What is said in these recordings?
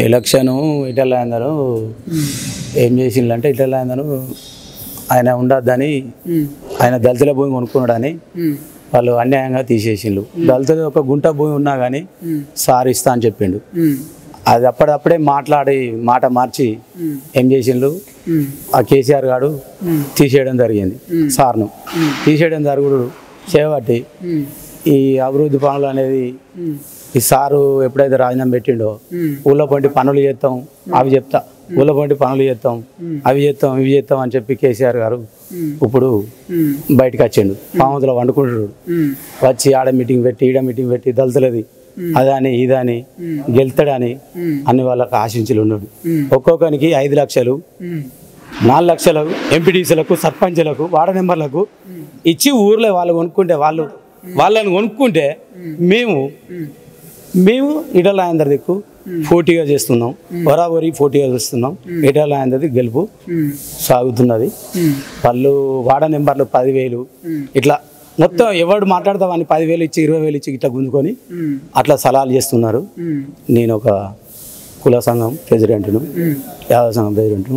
Election ఇటల్ అందరూ ఏం చేసిండ్రంటే ఇటల్ అందరూ ఆయన ఉండొద్దని ఆయన దళితుల భూమి కొనుక్కున్నాడని వాళ్ళు అన్యాయంగా తీసేసిండ్రు దళితులు ఒక గుంట భూమి ఉన్నా కానీ సార్ ఇస్తా అని చెప్పిండు అది అప్పుడప్పుడే మాట్లాడి మాట మార్చి ఏం చేసిండ్రు ఆ కేసీఆర్ గారు తీసేయడం జరిగింది సార్ను తీసేయడం జరుగుడు చేయబట్టి ఈ అభివృద్ధి పనులు అనేది ఈ సారు ఎప్పుడైతే రాజీనామా పెట్టిండో ఊళ్ళో పంటి పనులు చేస్తాం అవి చెప్తా ఊళ్ళో పంటి పనులు చేస్తాం అవి చేస్తాం ఇవి చేస్తాం అని చెప్పి కేసీఆర్ గారు ఇప్పుడు బయటకు వచ్చిండు పాముతులో వండుకుంటాడు వచ్చి ఆడ మీటింగ్ పెట్టి ఈడ మీటింగ్ పెట్టి దళితులది అదని ఇదని గెలుతాడని అన్ని వాళ్ళకి ఆశించులు ఉన్నాడు ఒక్కొక్కరికి ఐదు లక్షలు నాలుగు లక్షలు ఎంపీటీసీలకు సర్పంచ్లకు వార్డు మెంబర్లకు ఇచ్చి ఊర్లో వాళ్ళు కొనుక్కుంటే వాళ్ళు వాళ్ళని కొనుక్కుంటే మేము మేము ఇటల ఆయందర్ దిక్కు పోటీగా చేస్తున్నాం బరాబరి పోటీగా చేస్తున్నాం ఇటల ఆయందది గెలుపు సాగుతున్నది వాళ్ళు వార్డు నెంబర్లు పదివేలు ఇట్లా మొత్తం ఎవడు మాట్లాడతామని పదివేలు ఇచ్చి ఇరవై వేలు ఇచ్చి ఇట్లా గుంజుకొని అట్లా సలహాలు చేస్తున్నారు నేను ఒక కుల సంఘం ప్రెసిడెంట్ను యాదవ సంఘం ప్రెసిడెంట్ను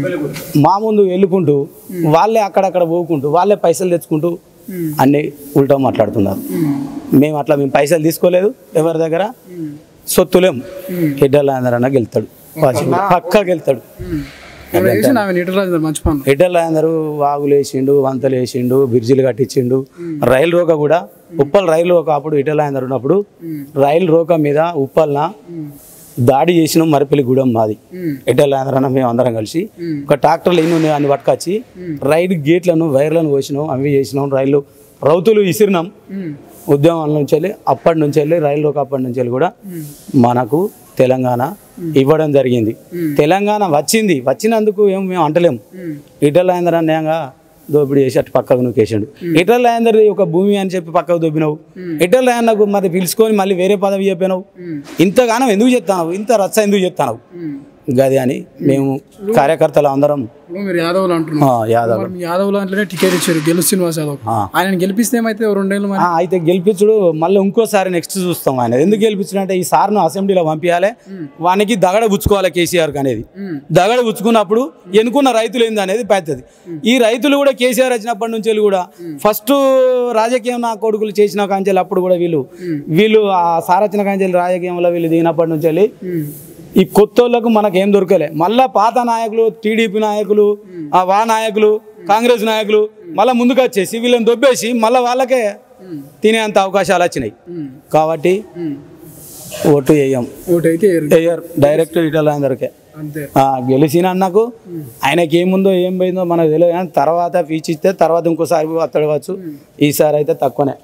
మా ముందు వెళ్ళుకుంటూ వాళ్ళే అక్కడక్కడ పోకుంటూ వాళ్ళే పైసలు తెచ్చుకుంటూ అన్ని ఉల్టా మాట్లాడుతున్నారు మేము అట్లా మేము పైసలు తీసుకోలేదు ఎవరి దగ్గర సొత్తులేం ఎడ్డల అన్న గెలుతాడు పక్కా గెలుతాడు ఇప్పుడు వేసిన ఆమె నీటర్ రాజు మంచి పనులు ఎడ్డల అందరూ వాగులు వేసిండు వంతలు వేసిండు బ్రిడ్జిలు కట్టించిండు రైలు రోక కూడా ఉప్పల్ రైలు రోక అప్పుడు ఇటల అందరు ఉన్నప్పుడు రైలు రోక మీద ఉప్పల్న దాడి చేసినాం మరిపల్లి గూడెం మాది ఎడ్డల అందరన్న మేము అందరం కలిసి ఒక ట్రాక్టర్లు ఎన్ని ఉన్నాయి అన్ని పట్టుకొచ్చి రైలు గేట్లను వైర్లను పోసినాం అవి చేసినాం రైలు రౌతులు విసిరినాం ఉద్యమాల నుంచి వెళ్ళి అప్పటి నుంచి వెళ్ళి రైలు రోక అప్పటి నుంచి వెళ్ళి కూడా మనకు తెలంగాణ ఇవ్వడం జరిగింది తెలంగాణ వచ్చింది వచ్చినందుకు ఏం మేము అంటలేము ఇటల్ రాజేంద్ర అన్యాయంగా దోపిడీ చేసి అటు పక్కకు నూకేసాడు ఇటల్ రాజేందర్ ఒక భూమి అని చెప్పి పక్కకు దొబ్బినావు ఇటల్ రాజేంద్రకు మరి పిలుచుకొని మళ్ళీ వేరే పదవి చెప్పినావు ఇంతగానం ఎందుకు చెప్తావు ఇంత రచ్చ ఎందుకు చెప్తావు గది అని మేము కార్యకర్తలు అందరం ఇప్పుడు మీరు యాదవులు అంటున్నారు ఆ, యాదవ్ మరి మీ యాదవులు అంటేనే టికెట్ ఇచ్చారు గెలు శ్రీనివాస్ యాదవ్ ఆ. ఆయన గెలిపిస్తే ఏమైతే రెండేళ్ళు మరి ఆ, అయితే గెలిపించుడు మళ్ళీ ఇంకోసారి నెక్స్ట్ చూస్తాం ఆయన ఎందుకు గెలిపించడం అంటే ఈ సార్ను అసెంబ్లీలో పంపించాలి వానికి దగడ పుచ్చుకోవాలి కేసీఆర్ అనేది దగడ పుచ్చుకున్నప్పుడు ఎన్నుకున్న రైతులు ఏంది అనేది పెద్దది ఈ రైతులు కూడా కేసీఆర్ వచ్చినప్పటి నుంచి వెళ్ళి కూడా ఫస్ట్ రాజకీయం నా కొడుకులు చేసిన కాంచెలు అప్పుడు కూడా వీళ్ళు వీళ్ళు ఆ సార్ వచ్చిన కాంచెలు రాజకీయంలో వీళ్ళు దిగినప్పటి నుంచి వెళ్ళి ఈ కొత్తోళ్ళకు మనకేం దొరకలే మళ్ళా పాత నాయకులు టీడీపీ నాయకులు ఆ వా నాయకులు కాంగ్రెస్ నాయకులు మళ్ళీ ముందుకు వచ్చేసి వీళ్ళని దొబ్బేసి మళ్ళీ వాళ్ళకే తినేంత అవకాశాలు వచ్చినాయి కాబట్టి ఓటు వేయం ఓటు అయితే ఏరు. వేయరు డైరెక్ట్ ఇటల్ అందరికే అంతే గెలిచిన అన్నకు ఆయనకి ఏముందో ఏం పోయిందో మనకు తెలియదు కానీ తర్వాత ఫీచ్ ఇస్తే తర్వాత ఇంకోసారి అత్తడవచ్చు ఈసారి అయితే తక్కువనే